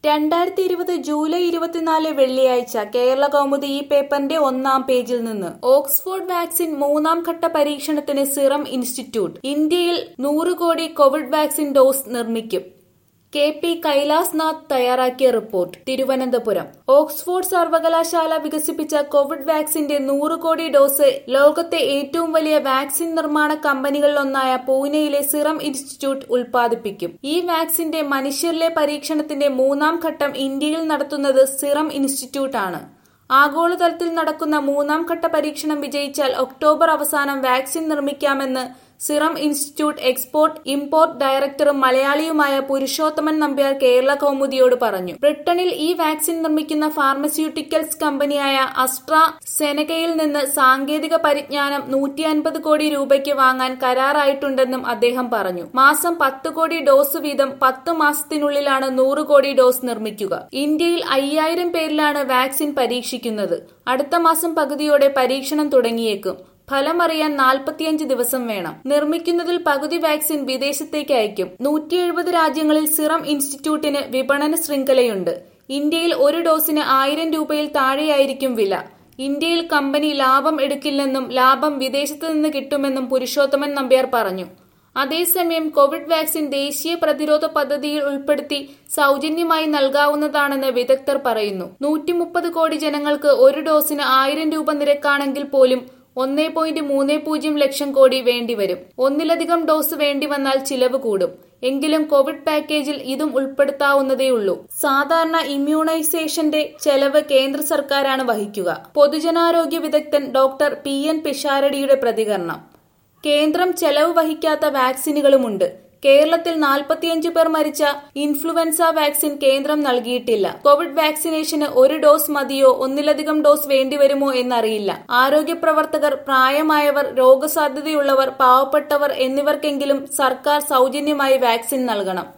രണ്ടായിരത്തി ഇരുപത് ജൂലൈ ഇരുപത്തിനാല് വെള്ളിയാഴ്ച കേരള കൗമുദി ഈ പേപ്പറിന്റെ ഒന്നാം പേജിൽ നിന്ന് ഓക്സ്ഫോർഡ് വാക്സിൻ മൂന്നാം ഘട്ട പരീക്ഷണത്തിന് സിറം ഇൻസ്റ്റിറ്റ്യൂട്ട് ഇന്ത്യയിൽ നൂറ് കോടി കോവിഡ് വാക്സിൻ ഡോസ് നിർമ്മിക്കും കെ പി കൈലാസ് നാഥ് തയ്യാറാക്കിയ റിപ്പോർട്ട് തിരുവനന്തപുരം ഓക്സ്ഫോർഡ് സർവകലാശാല വികസിപ്പിച്ച കോവിഡ് വാക്സിന്റെ നൂറ് കോടി ഡോസ് ലോകത്തെ ഏറ്റവും വലിയ വാക്സിൻ നിർമ്മാണ കമ്പനികളിലൊന്നായ പൂനെയിലെ സിറം ഇൻസ്റ്റിറ്റ്യൂട്ട് ഉൽപ്പാദിപ്പിക്കും ഈ വാക്സിന്റെ മനുഷ്യരിലെ പരീക്ഷണത്തിന്റെ മൂന്നാം ഘട്ടം ഇന്ത്യയിൽ നടത്തുന്നത് സിറം ഇൻസ്റ്റിറ്റ്യൂട്ട് ആണ് ആഗോളതലത്തിൽ നടക്കുന്ന മൂന്നാം ഘട്ട പരീക്ഷണം വിജയിച്ചാൽ ഒക്ടോബർ അവസാനം വാക്സിൻ നിർമ്മിക്കാമെന്ന് സിറം ഇൻസ്റ്റിറ്റ്യൂട്ട് എക്സ്പോർട്ട് ഇമ്പോർട്ട് ഡയറക്ടറും മലയാളിയുമായ പുരുഷോത്തമൻ നമ്പ്യാർ കേരള കൗമുദിയോട് പറഞ്ഞു ബ്രിട്ടനിൽ ഈ വാക്സിൻ നിർമ്മിക്കുന്ന ഫാർമസ്യൂട്ടിക്കൽസ് കമ്പനിയായ അസ്ട്ര സെനകയിൽ നിന്ന് സാങ്കേതിക പരിജ്ഞാനം നൂറ്റി അൻപത് കോടി രൂപയ്ക്ക് വാങ്ങാൻ കരാറായിട്ടുണ്ടെന്നും അദ്ദേഹം പറഞ്ഞു മാസം പത്ത് കോടി ഡോസ് വീതം പത്ത് മാസത്തിനുള്ളിലാണ് നൂറ് കോടി ഡോസ് നിർമ്മിക്കുക ഇന്ത്യയിൽ അയ്യായിരം പേരിലാണ് വാക്സിൻ പരീക്ഷിക്കുന്നത് അടുത്ത മാസം പകുതിയോടെ പരീക്ഷണം തുടങ്ങിയേക്കും ഫലമറിയാൻ നാൽപ്പത്തിയഞ്ച് ദിവസം വേണം നിർമ്മിക്കുന്നതിൽ പകുതി വാക്സിൻ വിദേശത്തേക്ക് അയക്കും നൂറ്റി എഴുപത് രാജ്യങ്ങളിൽ സിറം ഇൻസ്റ്റിറ്റ്യൂട്ടിന് വിപണന ശൃംഖലയുണ്ട് ഇന്ത്യയിൽ ഒരു ഡോസിന് ആയിരം രൂപയിൽ താഴെയായിരിക്കും വില ഇന്ത്യയിൽ കമ്പനി ലാഭം എടുക്കില്ലെന്നും ലാഭം വിദേശത്ത് നിന്ന് കിട്ടുമെന്നും പുരുഷോത്തമൻ നമ്പ്യാർ പറഞ്ഞു അതേസമയം കോവിഡ് വാക്സിൻ ദേശീയ പ്രതിരോധ പദ്ധതിയിൽ ഉൾപ്പെടുത്തി സൗജന്യമായി നൽകാവുന്നതാണെന്ന് വിദഗ്ധർ പറയുന്നു നൂറ്റി മുപ്പത് കോടി ജനങ്ങൾക്ക് ഒരു ഡോസിന് ആയിരം രൂപ നിരക്കാണെങ്കിൽ പോലും ഒന്നേ പോയിന്റ് മൂന്ന് പൂജ്യം ലക്ഷം കോടി വേണ്ടിവരും ഒന്നിലധികം ഡോസ് വേണ്ടിവന്നാൽ ചിലവ് കൂടും എങ്കിലും കോവിഡ് പാക്കേജിൽ ഇതും ഉൾപ്പെടുത്താവുന്നതേയുള്ളൂ സാധാരണ ഇമ്മ്യൂണൈസേഷന്റെ ചെലവ് കേന്ദ്ര സർക്കാരാണ് വഹിക്കുക പൊതുജനാരോഗ്യ വിദഗ്ധൻ ഡോക്ടർ പി എൻ പിഷാരടിയുടെ പ്രതികരണം കേന്ദ്രം ചെലവ് വഹിക്കാത്ത വാക്സിനുകളുമുണ്ട് കേരളത്തിൽ നാൽപ്പത്തിയഞ്ച് പേർ മരിച്ച ഇൻഫ്ലുവൻസ വാക്സിൻ കേന്ദ്രം നൽകിയിട്ടില്ല കോവിഡ് വാക്സിനേഷന് ഒരു ഡോസ് മതിയോ ഒന്നിലധികം ഡോസ് വേണ്ടിവരുമോ എന്നറിയില്ല ആരോഗ്യ പ്രവർത്തകർ പ്രായമായവർ രോഗസാധ്യതയുള്ളവർ പാവപ്പെട്ടവർ എന്നിവർക്കെങ്കിലും സർക്കാർ സൗജന്യമായി വാക്സിൻ നൽകണം